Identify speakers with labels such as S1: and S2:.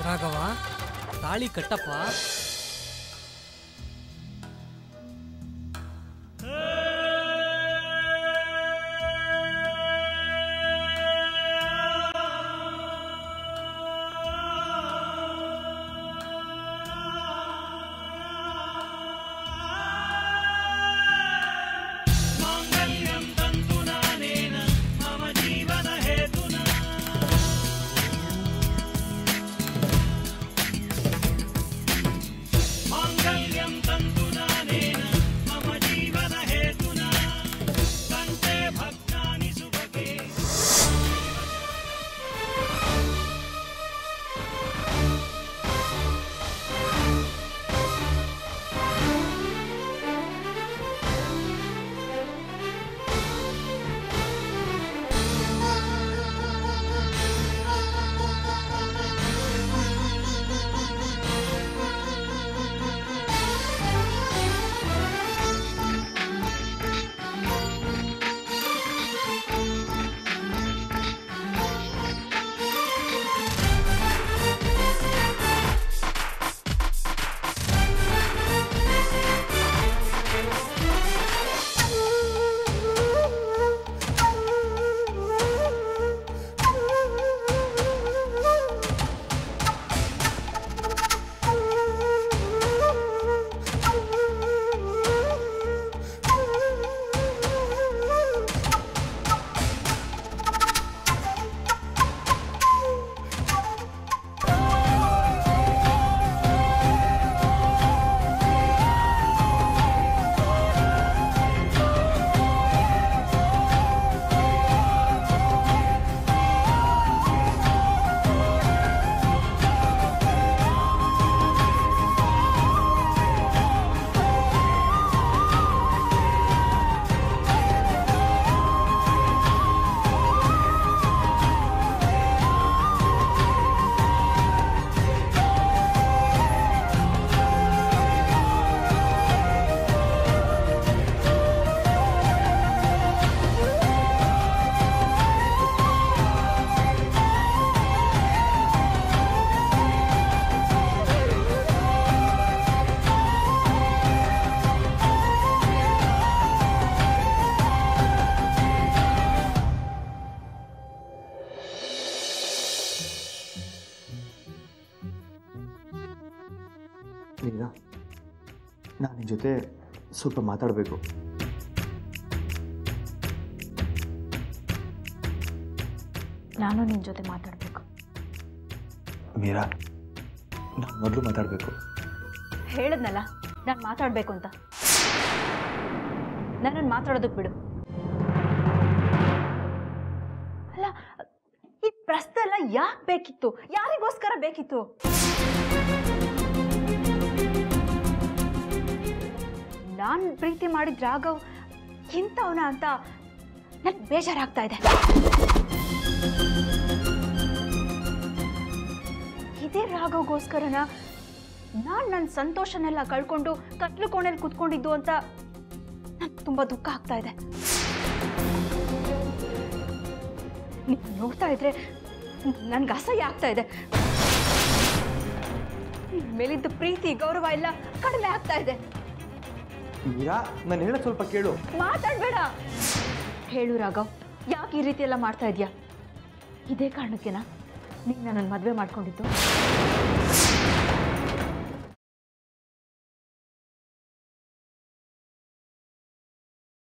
S1: ರಾಘವ ತಾಳಿ ಕಟ್ಟಪ್ಪ
S2: ನೀನಾ ನಾನು ನಿನ್ನ ಜೊತೆ ಸ್ವಲ್ಪ ಮಾತಾಡಬೇಕು
S3: ನಾನು ನಿನ್ನ ಜೊತೆ ಮಾತಾಡಬೇಕು
S2: ಮೀರಾ ನಾನು ಮೊದಲು ಮಾತಾಡಬೇಕು
S3: ಹೇಳದ್ನಲ್ಲ ನಾನು ಮಾತಾಡಬೇಕು ಅಂತ ನನ್ನನ್ನು ಮಾತಾಡೋದಕ್ಕೆ ಬಿಡು ಅಲ್ಲ ಈ ಪ್ರಶ್ನೆ ಎಲ್ಲ ಯಾಕೆ ಬೇಕಿತ್ತು ಯಾರಿಗೋಸ್ಕರ ಬೇಕಿತ್ತು ನಾನು ಪ್ರೀತಿ ಮಾಡಿದ ರಾಘವ್ ಇಂಥವನ ಅಂತ ನನ್ಗೆ ಬೇಜಾರಾಗ್ತಾ ಇದೆ ಇದೇ ರಾಘವ್ಗೋಸ್ಕರನ ನಾನು ನನ್ನ ಸಂತೋಷನೆಲ್ಲ ಕಳ್ಕೊಂಡು ಕತ್ಲು ಕೋಣೆಯಲ್ಲಿ ಕುತ್ಕೊಂಡಿದ್ದು ಅಂತ ನಂಗೆ ತುಂಬ ದುಃಖ ಆಗ್ತಾ ಇದೆ ನೀವ್ ನೋಡ್ತಾ ಇದ್ರೆ ನನ್ಗೆ ಅಸಹ್ಯ ಆಗ್ತಾ ಇದೆ ನಿನ್ ಮೇಲಿದ್ದ ಪ್ರೀತಿ ಗೌರವ ಎಲ್ಲ ಕಡಿಮೆ ಆಗ್ತಾ ಇದೆ
S2: ಮೀರಾ ನಾನು ಹೇಳೋದು ಸ್ವಲ್ಪ ಕೇಳು
S3: ಮಾತಾಡ್ಬೇಡ ಹೇಳು ರಾಘವ್ ಯಾಕೆ ಈ ರೀತಿ ಎಲ್ಲ ಮಾಡ್ತಾ ಇದೀಯಾ ಇದೇ ಕಾರಣಕ್ಕೆನಾ ನೀನು ನನ್ನನ್ನು ಮದುವೆ ಮಾಡ್ಕೊಂಡಿದ್ದು